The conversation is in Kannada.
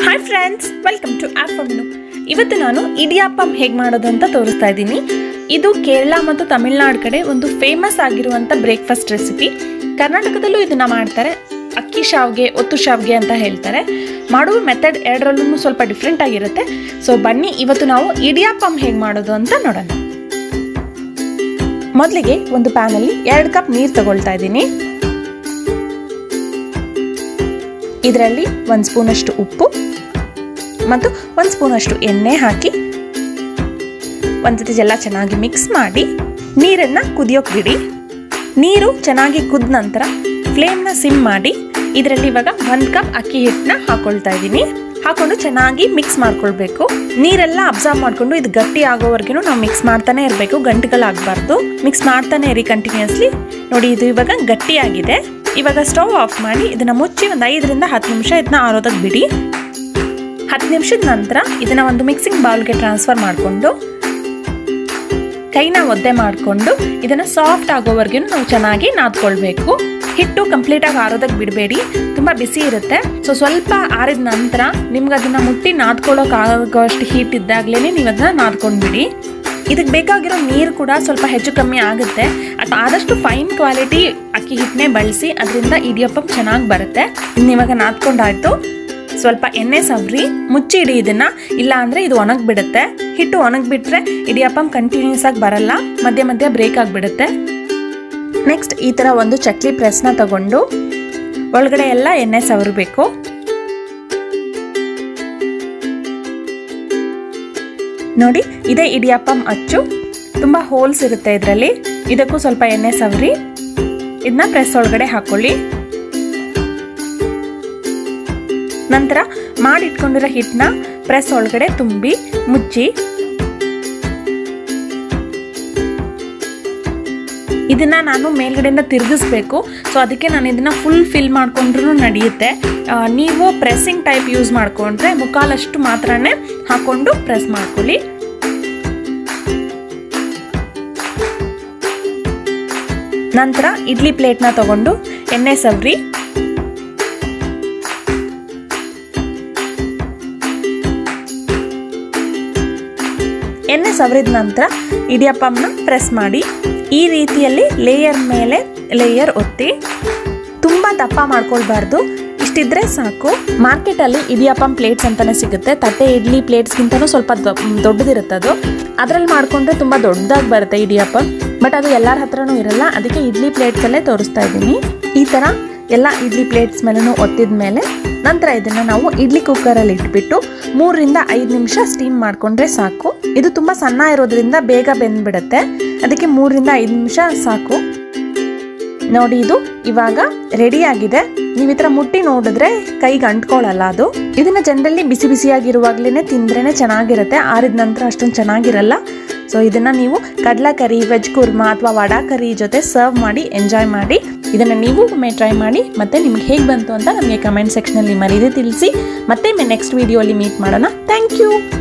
ಹಾಯ್ ಫ್ರೆಂಡ್ಸ್ ವೆಲ್ಕಮ್ ಟು ಆಫಮ್ನು ಇವತ್ತು ನಾನು ಇಡಿಯಾಪ್ಪಂ ಹೇಗೆ ಮಾಡೋದು ಅಂತ ತೋರಿಸ್ತಾ ಇದ್ದೀನಿ ಇದು ಕೇರಳ ಮತ್ತು ತಮಿಳ್ನಾಡು ಕಡೆ ಒಂದು ಫೇಮಸ್ ಆಗಿರುವಂಥ ಬ್ರೇಕ್ಫಾಸ್ಟ್ ರೆಸಿಪಿ ಕರ್ನಾಟಕದಲ್ಲೂ ಇದನ್ನ ಮಾಡ್ತಾರೆ ಅಕ್ಕಿ ಶಾವ್ಗೆ ಒತ್ತು ಶಾವ್ಗೆ ಅಂತ ಹೇಳ್ತಾರೆ ಮಾಡುವ ಮೆಥಡ್ ಎರಡರಲ್ಲೂ ಸ್ವಲ್ಪ ಡಿಫ್ರೆಂಟ್ ಆಗಿರುತ್ತೆ ಸೊ ಬನ್ನಿ ಇವತ್ತು ನಾವು ಇಡಿಯಾಪ್ಪಂ ಹೇಗೆ ಮಾಡೋದು ಅಂತ ನೋಡೋಣ ಮೊದಲಿಗೆ ಒಂದು ಪ್ಯಾನಲ್ಲಿ ಎರಡು ಕಪ್ ನೀರು ತಗೊಳ್ತಾ ಇದ್ದೀನಿ ಇದರಲ್ಲಿ ಒಂದು ಸ್ಪೂನಷ್ಟು ಉಪ್ಪು ಮತ್ತು ಒಂದು ಸ್ಪೂನಷ್ಟು ಎಣ್ಣೆ ಹಾಕಿ ಒಂದು ಎಲ್ಲ ಚೆನ್ನಾಗಿ ಮಿಕ್ಸ್ ಮಾಡಿ ನೀರನ್ನು ಕುದಿಯೋಕೆ ಬಿಡಿ ನೀರು ಚೆನ್ನಾಗಿ ಕುದ ನಂತರ ಫ್ಲೇಮ್ನ ಸಿಮ್ ಮಾಡಿ ಇದರಲ್ಲಿ ಇವಾಗ ಒಂದು ಕಪ್ ಅಕ್ಕಿ ಹಿಟ್ಟನ್ನ ಹಾಕೊಳ್ತಾ ಇದ್ದೀನಿ ಹಾಕೊಂಡು ಚೆನ್ನಾಗಿ ಮಿಕ್ಸ್ ಮಾಡ್ಕೊಳ್ಬೇಕು ನೀರೆಲ್ಲ ಅಬ್ಸರ್ವ್ ಮಾಡಿಕೊಂಡು ಇದು ಗಟ್ಟಿ ಆಗೋವರೆಗೂ ನಾವು ಮಿಕ್ಸ್ ಮಾಡ್ತಾನೆ ಇರಬೇಕು ಗಂಟುಗಳಾಗಬಾರ್ದು ಮಿಕ್ಸ್ ಮಾಡ್ತಾನೆ ಇರಿ ಕಂಟಿನ್ಯೂಸ್ಲಿ ನೋಡಿ ಇದು ಇವಾಗ ಗಟ್ಟಿಯಾಗಿದೆ ಇವಾಗ ಸ್ಟವ್ ಆಫ್ ಮಾಡಿ ಇದನ್ನ ಮುಚ್ಚಿ ಒಂದು ಐದರಿಂದ ಹತ್ತು ನಿಮಿಷ ಇದನ್ನ ಆರೋದಕ್ಕೆ ಬಿಡಿ ಹತ್ತು ನಿಮಿಷದ ನಂತರ ಇದನ್ನ ಒಂದು ಮಿಕ್ಸಿಂಗ್ ಬೌಲ್ಗೆ ಟ್ರಾನ್ಸ್ಫರ್ ಮಾಡಿಕೊಂಡು ಕೈನ ಒದ್ದೆ ಮಾಡಿಕೊಂಡು ಇದನ್ನು ಸಾಫ್ಟ್ ಆಗೋವರೆಗೂ ನಾವು ಚೆನ್ನಾಗಿ ನಾದ್ಕೊಳ್ಬೇಕು ಹಿಟ್ಟು ಕಂಪ್ಲೀಟಾಗಿ ಆರೋದಕ್ಕೆ ಬಿಡಬೇಡಿ ತುಂಬ ಬಿಸಿ ಇರುತ್ತೆ ಸೊ ಸ್ವಲ್ಪ ಆರಿದ ನಂತರ ನಿಮ್ಗೆ ಅದನ್ನು ಮುಟ್ಟಿ ನಾದ್ಕೊಳ್ಳೋಕೆ ಆಗೋಷ್ಟು ಹೀಟ್ ಇದ್ದಾಗಲೇ ನೀವು ಅದನ್ನ ನಾದ್ಕೊಂಡ್ಬಿಡಿ ಇದಕ್ಕೆ ಬೇಕಾಗಿರೋ ನೀರು ಕೂಡ ಸ್ವಲ್ಪ ಹೆಚ್ಚು ಕಮ್ಮಿ ಆಗುತ್ತೆ ಆದಷ್ಟು ಫೈನ್ ಕ್ವಾಲಿಟಿ ಅಕ್ಕಿ ಹಿಟ್ಟನ್ನೇ ಬಳಸಿ ಅದರಿಂದ ಇಡಿಯಪ್ಪಂ ಚೆನ್ನಾಗಿ ಬರುತ್ತೆ ಇನ್ನು ಇವಾಗ ನಾದ್ಕೊಂಡಾಯ್ತು ಸ್ವಲ್ಪ ಎಣ್ಣೆ ಸವ್ರಿ ಮುಚ್ಚಿಡಿ ಇದನ್ನ ಇಲ್ಲ ಅಂದ್ರೆ ಇದು ಒಣಗ್ ಬಿಡುತ್ತೆ ಹಿಟ್ಟು ಒಣಗ್ ಬಿಟ್ರೆ ಇಡಿಯಪ್ಪಂ ಕಂಟಿನ್ಯೂಸ್ ಆಗಿ ಬರಲ್ಲ ಮಧ್ಯ ಮಧ್ಯ ಬ್ರೇಕ್ ಆಗಿಬಿಡುತ್ತೆ ನೆಕ್ಸ್ಟ್ ಈ ತರ ಒಂದು ಚಕ್ಲಿ ಪ್ರೆಸ್ನ ತಗೊಂಡು ಒಳಗಡೆ ಎಲ್ಲ ಎಣ್ಣೆ ಸವರಬೇಕು ನೋಡಿ ಇದೇ ಇಡಿಯಪ್ಪಂ ಅಚ್ಚು ತುಂಬ ಹೋಲ್ಸ್ ಇರುತ್ತೆ ಇದರಲ್ಲಿ ಇದಕ್ಕೂ ಸ್ವಲ್ಪ ಎಣ್ಣೆ ಸವರಿ ಇದನ್ನ ಪ್ರೆಸ್ ಒಳಗಡೆ ಹಾಕೊಳ್ಳಿ ನಂತರ ಮಾಡಿಟ್ಕೊಂಡಿರೋ ಹಿಟ್ಟನ್ನ ಪ್ರೆಸ್ ಒಳಗಡೆ ತುಂಬಿ ಮುಚ್ಚಿ ಇದನ್ನ ನಾನು ಮೇಲ್ಗಡೆಯಿಂದ ತಿರುಗಿಸ್ಬೇಕು ಸೊ ಅದಕ್ಕೆ ನಾನು ಇದನ್ನ ಫುಲ್ ಫಿಲ್ ಮಾಡ್ಕೊಂಡ್ರೂ ನಡೆಯುತ್ತೆ ನೀವು ಪ್ರೆಸ್ಸಿಂಗ್ ಟೈಪ್ ಯೂಸ್ ಮಾಡ್ಕೊಂಡ್ರೆ ಮುಕ್ಕಾಲಷ್ಟು ಮಾತ್ರನೇ ಹಾಕೊಂಡು ಪ್ರೆಸ್ ಮಾಡ್ಕೊಳ್ಳಿ ನಂತರ ಇಡ್ಲಿ ಪ್ಲೇಟ್ನ ತಗೊಂಡು ಎಣ್ಣೆ ಸವ್ರಿ ಎಣ್ಣೆ ಸವರಿದ ನಂತರ ಇಡಿಯಪ್ಪಂನ ಪ್ರೆಸ್ ಮಾಡಿ ಈ ರೀತಿಯಲ್ಲಿ ಲೇಯರ್ ಮೇಲೆ ಲೇಯರ್ ಒತ್ತಿ ತುಂಬ ದಪ್ಪ ಮಾಡ್ಕೊಳ್ಬಾರ್ದು ಇಷ್ಟಿದ್ರೆ ಸಾಕು ಮಾರ್ಕೆಟಲ್ಲಿ ಇಡಿಯಪ್ಪಂ ಪ್ಲೇಟ್ಸ್ ಅಂತಾನೆ ಸಿಗುತ್ತೆ ತಟ್ಟೆ ಇಡ್ಲಿ ಪ್ಲೇಟ್ಸ್ಗಿಂತನೂ ಸ್ವಲ್ಪ ದೊಡ್ಡದಿರುತ್ತೆ ಅದು ಅದರಲ್ಲಿ ಮಾಡಿಕೊಂಡ್ರೆ ತುಂಬ ದೊಡ್ಡದಾಗಿ ಬರುತ್ತೆ ಇಡಿಯಪ್ಪಂ ಬಟ್ ಅದು ಎಲ್ಲರ ಹತ್ರನೂ ಇರಲ್ಲ ಅದಕ್ಕೆ ಇಡ್ಲಿ ಪ್ಲೇಟ್ಸಲ್ಲೇ ತೋರಿಸ್ತಾ ಇದ್ದೀನಿ ಈ ಥರ ಎಲ್ಲ ಇಡ್ಲಿ ಪ್ಲೇಟ್ಸ್ ಮೇಲೂ ಒತ್ತಿದ ಮೇಲೆ ನಂತರ ಇದನ್ನು ನಾವು ಇಡ್ಲಿ ಕುಕ್ಕರಲ್ಲಿ ಇಟ್ಬಿಟ್ಟು ಮೂರರಿಂದ ಐದು ನಿಮಿಷ ಸ್ಟೀಮ್ ಮಾಡಿಕೊಂಡ್ರೆ ಸಾಕು ಇದು ತುಂಬ ಸಣ್ಣ ಇರೋದ್ರಿಂದ ಬೇಗ ಬೆಂದ್ಬಿಡುತ್ತೆ ಅದಕ್ಕೆ ಮೂರರಿಂದ ಐದು ನಿಮಿಷ ಸಾಕು ನೋಡಿ ಇದು ಇವಾಗ ರೆಡಿ ಆಗಿದೆ ನೀವು ಈ ಥರ ಮುಟ್ಟಿ ನೋಡಿದ್ರೆ ಕೈಗೆ ಅಂಟ್ಕೊಳ್ಳಲ್ಲ ಅದು ಇದನ್ನ ಜನರಲಿ ಬಿಸಿ ಬಿಸಿಯಾಗಿರುವಾಗ್ಲೇ ತಿಂದ್ರೇ ಚೆನ್ನಾಗಿರುತ್ತೆ ಆರಿದ ನಂತರ ಅಷ್ಟೊಂದು ಚೆನ್ನಾಗಿರಲ್ಲ ಸೊ ಇದನ್ನ ನೀವು ಕಡಲೆ ಕರಿ ವೆಜ್ ಕುರ್ಮಾ ಅಥವಾ ವಡಾ ಕರಿ ಜೊತೆ ಸರ್ವ್ ಮಾಡಿ ಎಂಜಾಯ್ ಮಾಡಿ ಇದನ್ನು ನೀವು ಒಮ್ಮೆ ಟ್ರೈ ಮಾಡಿ ಮತ್ತೆ ನಿಮ್ಗೆ ಹೇಗೆ ಬಂತು ಅಂತ ನಮಗೆ ಕಮೆಂಟ್ ಸೆಕ್ಷನಲ್ಲಿ ಮರೀದೆ ತಿಳಿಸಿ ಮತ್ತೆ ನೆಕ್ಸ್ಟ್ ವಿಡಿಯೋಲಿ ಮೀಟ್ ಮಾಡೋಣ ಥ್ಯಾಂಕ್ ಯು